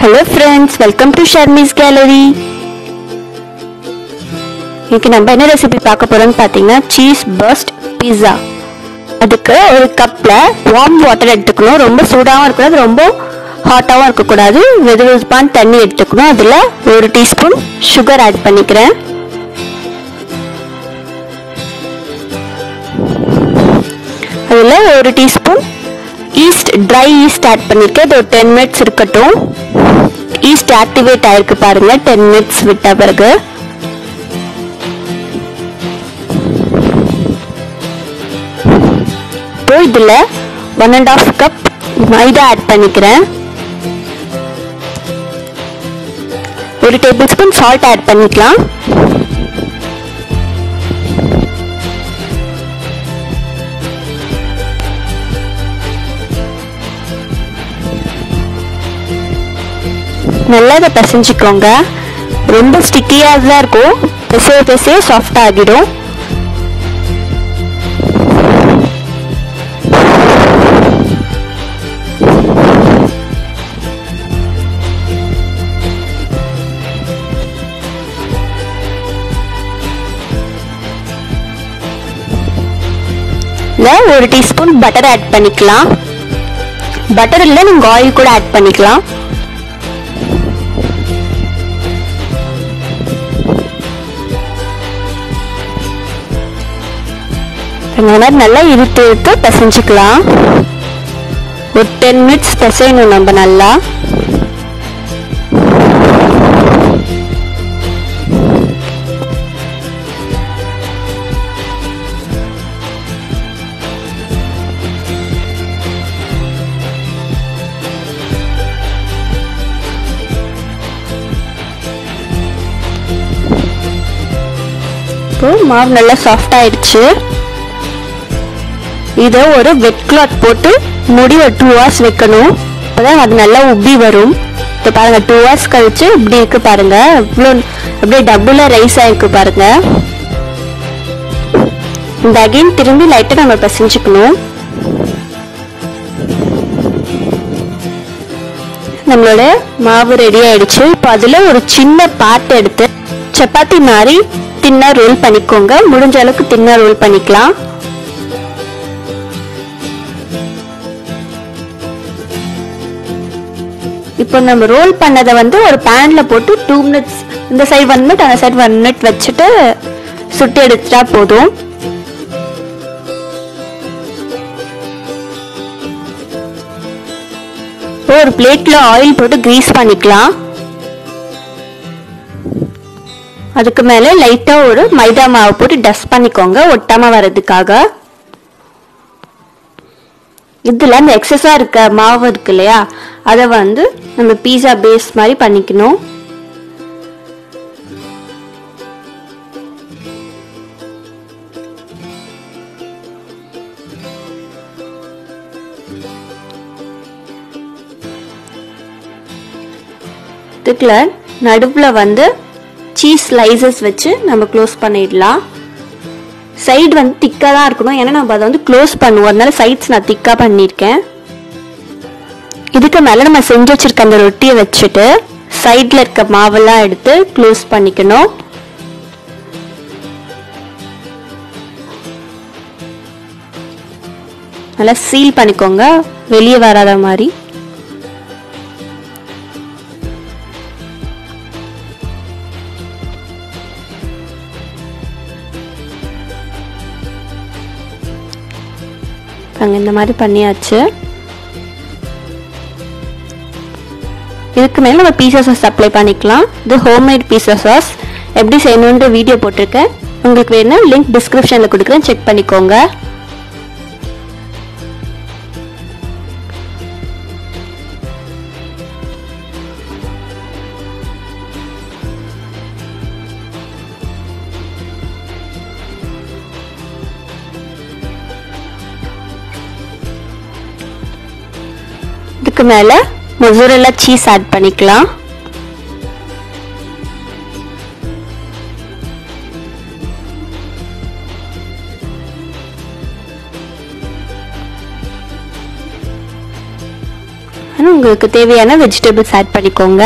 hello friends welcome to Sharmi's gallery இன்னைக்கு நம்ம என்ன ரெசிபி பார்க்க போறோம்னு பார்த்தீங்கன்னா சீஸ் பர்ஸ்ட் பீஸா அதுக்கு ஒரு கப்பில் வார்ம் வாட்டர் எடுத்துக்கணும் ரொம்ப சூடாகவும் இருக்கக்கூடாது ரொம்ப ஹாட்டாகவும் இருக்கக்கூடாது வெது வெதுப்பான தண்ணி எடுத்துக்கணும் அதில் ஒரு டீஸ்பூன் சுகர் ஆட் பண்ணிக்கிறேன் அதில் ஒரு teaspoon yeast dry yeast add பண்ணியிருக்கேன் இது ஒரு டென் மினிட்ஸ் இருக்கட்டும் ஈஸ்ட் ஆக்டிவேட் ஆயிருக்கு பாருங்க டென் மினிட்ஸ் விட்ட பிறகு இப்போ இதில் ஒன் அண்ட் ஆஃப் கப் மைதா ஆட் பண்ணிக்கிறேன் ஒரு டேபிள் ஸ்பூன் சால்ட் ஆட் பண்ணிக்கலாம் நல்லா இதை பிசைஞ்சுக்கோங்க ரொம்ப ஸ்டிக்கியாக தான் இருக்கும் பிசைய பிசைய சாஃப்ட் ஆகிடும் ஒரு டீஸ்பூன் பட்டர் ஆட் பண்ணிக்கலாம் பட்டர் இல்லை நீங்கள் ஆயில் கூட ஆட் பண்ணிக்கலாம் இந்த மாதிரி நல்லா இழுத்து இழுத்து பிசைஞ்சுக்கலாம் ஒரு டென் மினிட்ஸ் பிசையணும் நம்ம நல்லா இப்போ மாவு நல்லா சாஃப்ட் ஆயிடுச்சு இதை ஒரு வெட் கிளாத் போட்டு முடி ஒரு டூ ஹவர்ஸ் வைக்கணும் அப்போதான் அது நல்லா உப்பி வரும் இப்போ பாருங்க டூ ஹவர்ஸ் கழிச்சு இப்படி இருக்கு பாருங்க இவ்வளோ அப்படியே டபுளாக ரைஸ் ஆயிருக்கு பாருங்க இந்த அகைன் திரும்பி லைட்டாக நம்ம பிசைஞ்சுக்கணும் நம்மளோட மாவு ரெடி ஆயிடுச்சு இப்போ அதில் ஒரு சின்ன பார்ட் எடுத்து சப்பாத்தி மாதிரி தின்னா ரோல் பண்ணிக்கோங்க முடிஞ்ச அளவுக்கு தின்னா ரோல் பண்ணிக்கலாம் இப்போ நம்ம ரோல் பண்ணதை வந்து ஒரு பேன்ல போட்டு டூ மினிட்ஸ் இந்த சைடு ஒன் மினிட் அந்த சைடு ஒன் மினிட் வச்சுட்டு சுட்டு எடுத்துட்டா போதும் ஒரு பிளேட்ல ஆயில் போட்டு கிரீஸ் பண்ணிக்கலாம் அதுக்கு மேல லைட்டா ஒரு மைதா மாவு போட்டு டஸ்ட் பண்ணிக்கோங்க ஒட்டாம வர்றதுக்காக இதில் அந்த எக்ஸஸாக இருக்க மாவு இருக்கு இல்லையா அதை வந்து நம்ம பீஸா பேஸ் மாதிரி பண்ணிக்கணும் இதுக்குள்ள நடுவில் வந்து சீஸ் ஸ்லைசஸ் வச்சு நம்ம க்ளோஸ் பண்ணிடலாம் சைடு வந்து திக்காக தான் இருக்கணும் ஏன்னா நம்ம அதை வந்து க்ளோஸ் பண்ணுவோம் அதனால சைட்ஸ் நான் திக்காக பண்ணியிருக்கேன் இதுக்கு மேலே நம்ம செஞ்சு வச்சிருக்க அந்த ரொட்டியை வச்சுட்டு சைடில் இருக்க மாவெல்லாம் எடுத்து க்ளோஸ் பண்ணிக்கணும் நல்லா சீல் பண்ணிக்கோங்க வெளியே வராத மாதிரி பாருங்க இந்த மாதிரி பண்ணியாச்சு இதுக்கு மேலே நம்ம பீஸா சாஸ் அப்ளை பண்ணிக்கலாம் இது ஹோம்மேட் பீஸா சாஸ் எப்படி செய்யணுன்ற வீடியோ போட்டிருக்கேன் உங்களுக்கு வேணும்னா லிங்க் டிஸ்கிரிப்ஷனில் கொடுக்குறேன் செக் பண்ணிக்கோங்க இதுக்கு மேலே மொசூரெல்லா சீஸ் ஆட் பண்ணிக்கலாம் உங்களுக்கு தேவையான வெஜிடபிள்ஸ் ஆட் பண்ணிக்கோங்க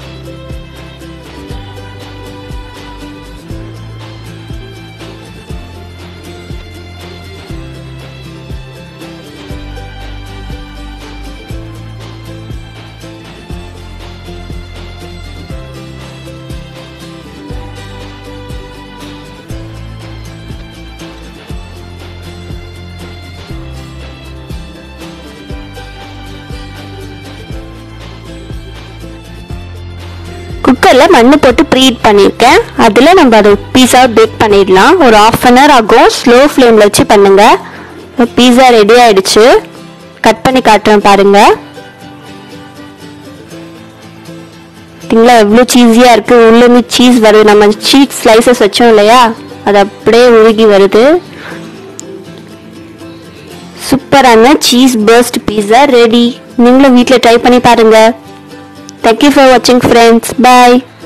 குக்கரில் மண்ணு போட்டு ப்ரீட் பண்ணியிருக்கேன் அதில் நம்ம அதை பீஸாவை பேக் பண்ணிடலாம் ஒரு ஆஃப் அன் ஹவர் ஆகும் ஸ்லோ ஃப்ளேமில் வச்சு பண்ணுங்க பீஸா ரெடி ஆயிடுச்சு கட் பண்ணி காட்டுறேன் பாருங்க பார்த்தீங்களா எவ்வளோ சீஸியாக இருக்குது உள்ளேருந்து சீஸ் வருது நம்ம சீஸ் ஸ்லைசஸ் வச்சோம் இல்லையா அது அப்படியே உருகி வருது சூப்பரான சீஸ் பர்ஸ்ட் பீஸா ரெடி நீங்களும் வீட்டில் ட்ரை பண்ணி பாருங்க தேங்க்யூ ஃபார் வாட்சிங் ஃப்ரெண்ட்ஸ் பாய்